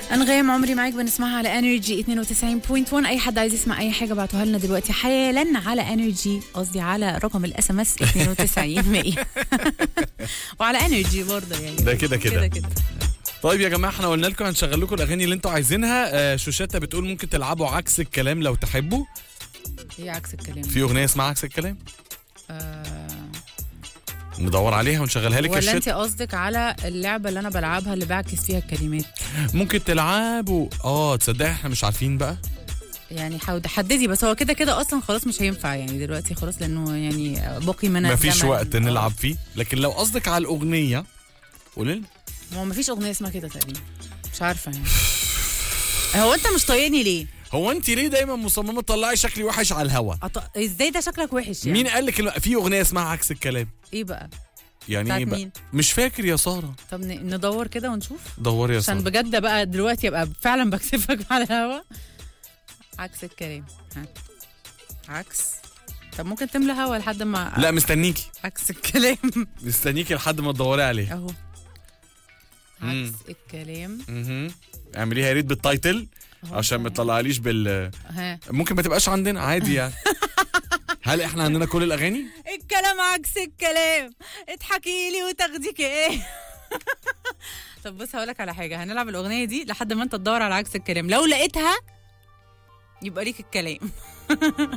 انغام عمري معاك بنسمعها على انرجي 92.1 اي حد عايز يسمع اي حاجه بعتوها لنا دلوقتي حالا على انرجي قصدي على رقم الاس ام اس 92 100 وعلى انرجي برضه يعني ده كده كده. كده كده طيب يا جماعه احنا قلنا لكم هنشغل لكم الاغاني اللي انتوا عايزينها آه شوشتا بتقول ممكن تلعبوا عكس الكلام لو تحبوا هي عكس الكلام في اغنيه اسمها عكس الكلام آه ندور عليها ونشغلها لك يا ولا انت شتا قصدك على اللعبه اللي انا بلعبها اللي بعكس فيها الكلمات ممكن تلعبوا اه تصدقي احنا مش عارفين بقى يعني حاول حددي بس هو كده كده اصلا خلاص مش هينفع يعني دلوقتي خلاص لانه يعني باقي من مفيش الزمن. وقت آه. نلعب فيه لكن لو قصدك على الاغنيه قولي لنا هو مفيش اغنيه اسمها كده تقريبا مش عارفه يعني هو انت مش طايقني ليه؟ هو انت ليه دايما مصممه تطلعي شكلي وحش على الهوا أط... ازاي ده شكلك وحش يعني؟ مين قال لك إن في اغنيه اسمها عكس الكلام ايه بقى؟ يعني بتاعت ايه بقى مين؟ مش فاكر يا ساره طب ن... ندور كده ونشوف دوري يا عشان ساره بجد بقى دلوقتي ابقى فعلا بكسفك على الهوا عكس الكلام ها عكس طب ممكن تملى هوا لحد ما لا مستنيكي عكس الكلام مستنيكي لحد ما تدوري عليها اهو مم. عكس الكلام اها اعمليها يا ريت بالتايتل أهو. عشان ما تطلعليش بال ها ممكن ما تبقاش عندنا عادي يعني هل احنا عندنا كل الاغاني الكلام عكس الكلام اضحكي لي وتاخديك ايه طب بص هقولك على حاجه هنلعب الاغنيه دي لحد ما انت تدور على عكس الكلام لو لقيتها يبقى ليك الكلام